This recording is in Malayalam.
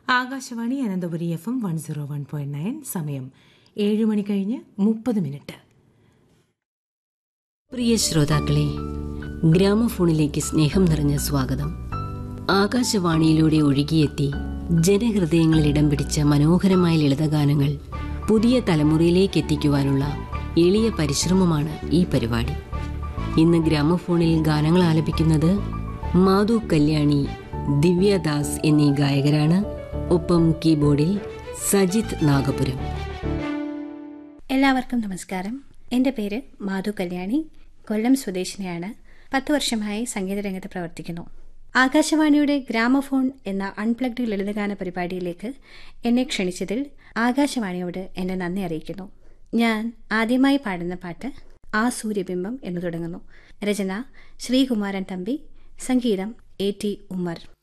Akashvani Ananthapuri F M one zero one point nine സമയം ഏഴ് മണി കഴിഞ്ഞ് മുപ്പത് മിനിറ്റ് പ്രിയ ശ്രോതാക്കളെ ഗ്രാമഫോണിലേക്ക് സ്നേഹം നിറഞ്ഞ സ്വാഗതം ആകാശവാണിയിലൂടെ ഒഴുകിയെത്തി ജനഹൃദയങ്ങളിൽ ഇടം പിടിച്ച മനോഹരമായ ലളിതഗാനങ്ങൾ പുതിയ തലമുറയിലേക്ക് എത്തിക്കുവാനുള്ള എളിയ പരിശ്രമമാണ് ഈ പരിപാടി ഇന്ന് ഗ്രാമഫോണിൽ ഗാനങ്ങൾ ആലപിക്കുന്നത് മാധു കല്യാണി ദിവ്യദാസ് എന്നീ ഗായകരാണ് ഒപ്പം കീബോർഡിൽ സജിത് നാഗപുരം എല്ലാവർക്കും നമസ്കാരം എൻ്റെ പേര് മാധു കല്യാണി കൊല്ലം സ്വദേശിനിയാണ് പത്ത് വർഷമായി സംഗീതരംഗത്ത് പ്രവർത്തിക്കുന്നു ആകാശവാണിയുടെ ഗ്രാമഫോൺ എന്ന അൺപ്ലഗ്ഡ് ലളിതഗാന പരിപാടിയിലേക്ക് എന്നെ ക്ഷണിച്ചതിൽ ആകാശവാണിയോട് എന്നെ നന്ദി അറിയിക്കുന്നു ഞാൻ ആദ്യമായി പാടുന്ന പാട്ട് ആ സൂര്യബിംബം എന്ന് തുടങ്ങുന്നു രചന ശ്രീകുമാരൻ തമ്പി സംഗീതം എ ടി ഉമ്മർ